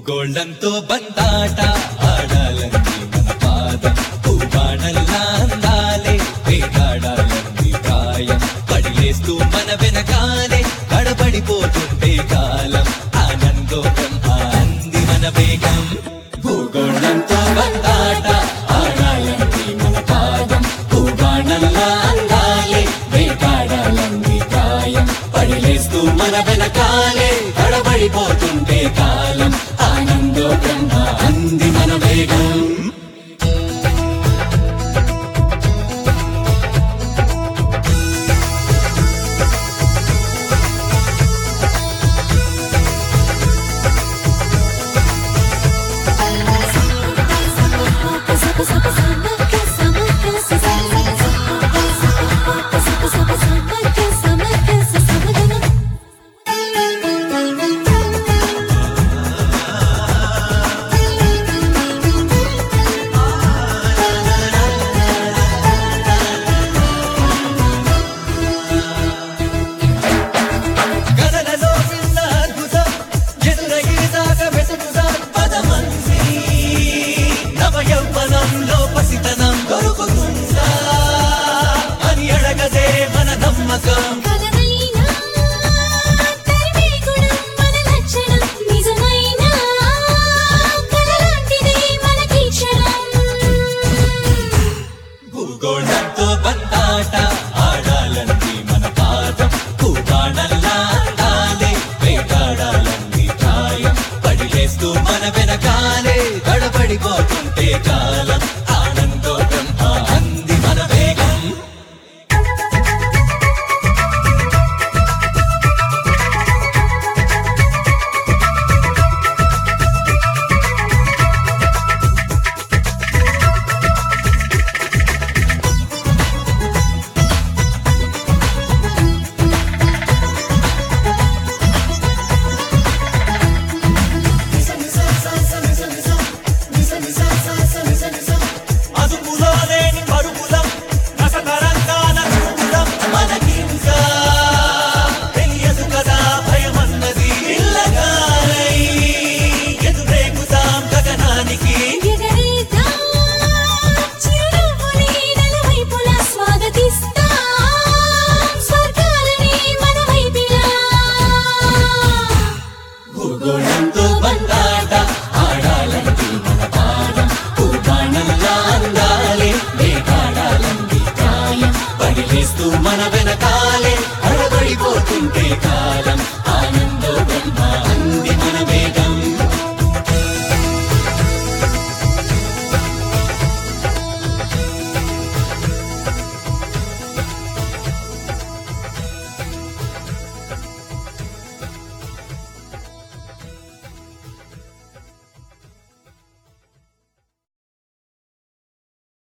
భూగోళంతో బంతాట ఆడాలంది మన పాదం భూబాణల్లా అందాలే వేటాడాలంది ప్రాయం పడిలేస్తూ మన వెనకాలే కడబడిపోతుంటే కాలం ఆనందో బ్రహ్మ అంది మన వేగం భూగోళంతో బంతాట ఆడాలంది మన పాదం భూబాణల్లా అందాలే వేటాడాలంది ప్రాయం పడిలేస్తూ మన వెనకాలే కడబడిపోతుంటే కాలం ఆనందో బ్రహ్మ అంది మన వేగం కథలలో విన్న అద్భుతం ఎదురయ్యేదాక వెతుకుదాం పదమంది నవ యౌవనంలో పసితనం దొరుకుతుందా అని అడగదే మన నమ్మకం భూగోళంతో బంతాట ఆడాలంది మన పాదం కూబాణల్లా అందాలే వేటాడాలంది ప్రాయం పడిలేస్తూ మన వెనకాలే గడబడిపోతుంటే కాలం